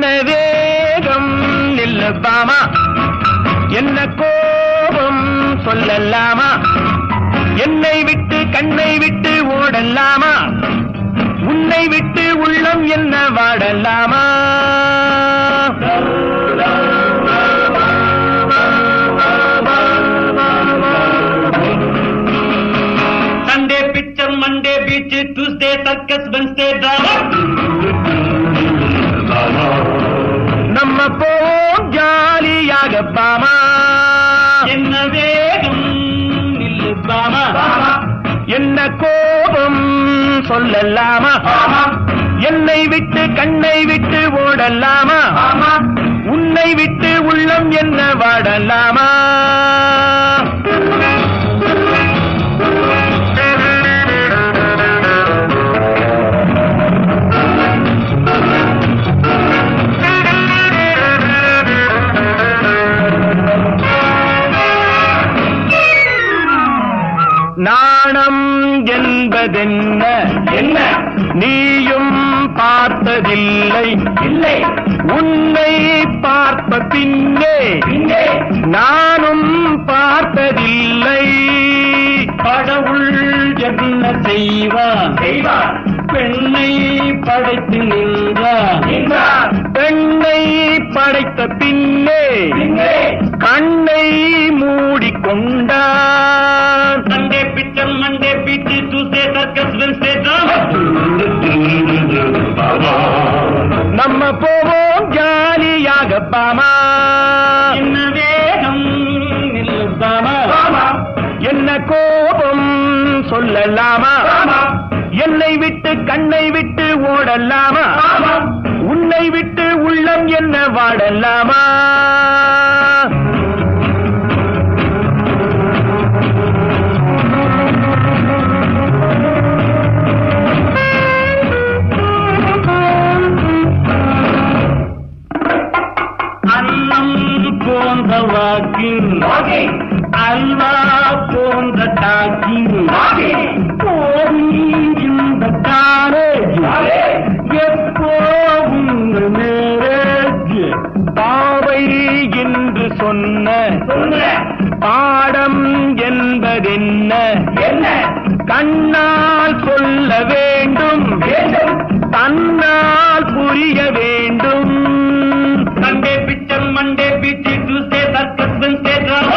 வேகம் நில்லப்பாமா என்ன கோபம் சொல்லலாமா என்னை விட்டு கண்ணை விட்டு ஓடலாமா உன்னை விட்டு உள்ளம் என்ன வாடலாமா Sunday picture Monday beach Tuesday circus Wednesday drama நம்ம போவோம் ஜாலியாக பாமா என்ன வேகம் நில்லு பாமா என்ன கோபம் சொல்லலாமா என்னை விட்டு கண்ணை விட்டு ஓடலாமா உன்னை விட்டு உள்ளம் என்ன வாடலாமா நாணம் என்பதென்ன என்ன நீயும் பார்த்ததில்லை இல்லை உன்னை பார்த்த பின்னே இங்கே நானும் பார்த்ததில்லை கடவுள் என்ன செய்வான் செய்வார் பெண்ணை படைத்து நின்றான் நின்றார். பெண்ணை படைத்த பின்னே பின்னே. கண்ணை மூடிக்கொண்டான் Sunday picture Monday beach Tuesday circus Wednesday drama நம்ம போவோம் ஜாலியாக பாமா என்ன வேகம் நில்லு பாமா என்ன கோபம் சொல்லலாமா என்னை விட்டு கண்ணை விட்டு ஓடலாமா உன்னை விட்டு உள்ளம் என்ன வாடலாமா அன்னம் போன்ற வாக்கின் அல்வா போன்ற டாக்கின் போதும் இந்த காலேஜ் எப்போ உங்கள் மேரேஜ் பாவை என்று சொன்ன பாடம் என்பதென்ன கண்ணால் சொல்ல வேண்டும் தன்னால் புரிய வேண்டும் Sunday picture Monday beach Tuesday circus Wednesday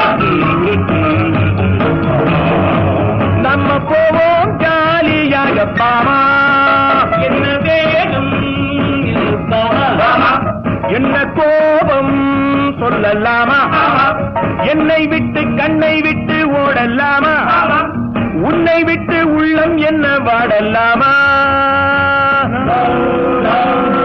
நம்ம போவோம் ஜாலியாக பாமா என்ன வேகம் நில்லு பாமா என்ன கோபம் சொல்லலாமா என்னை விட்டு கண்ணை விட்டு ஓடலாமா உன்னை விட்டு உள்ளம் என்ன வாடலாமா